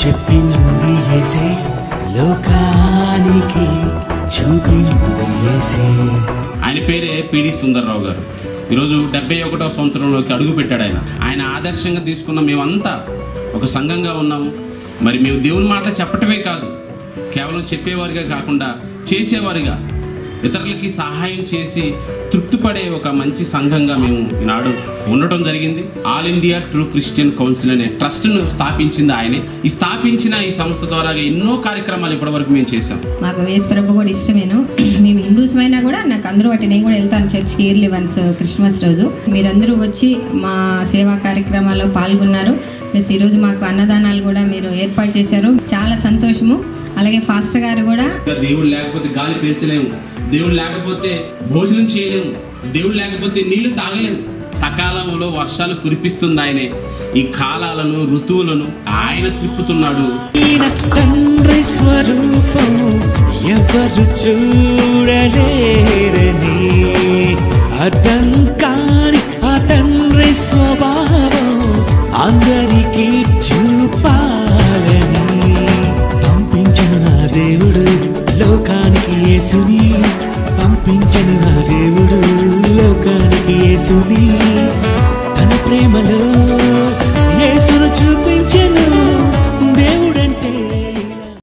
చెప్పింది ఏసే లోకానికి చూపింది ఏసే ఆయన పేరే పిడి సుందర్రావు గారు ఈరోజు డెబ్బై ఒకటో సంవత్సరంలోకి అడుగు పెట్టాడు ఆయన ఆయన ఆదర్శంగా తీసుకున్న మేమంతా ఒక సంఘంగా ఉన్నాము మరి మేము దేవుని మాట చెప్పటమే కాదు కేవలం చెప్పేవారిగా కాకుండా చేసేవారిగా ఇతరులకి సహాయం చేసి తృప్తిపడే ఒక మంచి సంఘంగా మేము ఈనాడు ఉండటం జరిగింది all India true Christian council అనే ట్రస్ట్ను స్థాపించింది ఆయనే ఈ స్థాపించిన ఈ సంస్థ ద్వారా ఎన్నో కార్యక్రమాలు ఇప్పటివరకు మేము చేశాం మాకు యేసు ప్రభు కూడా ఇష్టమేను మేము హిందూస్ అయినా కూడా నాకు అందరూ బట్టి నేను కూడా వెళ్తాను చర్చ్కి ఇయర్లీ వన్స్ క్రిస్మస్ రోజు మీరందరూ వచ్చి మా సేవా కార్యక్రమాల్లో పాల్గొన్నారు ప్లస్ ఈరోజు మాకు అన్నదానాలు కూడా మీరు ఏర్పాటు చేశారు చాలా సంతోషము అలాగే ఫాస్టర్ గారు కూడా ఇంకా దేవుడు లేకపోతే గాలి పీల్చలేము దేవుడు లేకపోతే భోజనం చేయలేము దేవుడు లేకపోతే నీళ్లు తాగలేము సకాలంలో వర్షాలు కురిపిస్తుంది ఆయనే ఈ కాలాలను ఋతువులను ఆయన తిప్పుతున్నాడు ఈయన తండ్రి స్వరూపము ఎవరు చూడలేరని అదంకాని ఆ తండ్రి స్వభావం అందరికీ చూపాలని పంపించిన ఆ దేవుడు లోకానికి యేసుని పంపించిన ఆ దేవుడు లోకానికి యేసుని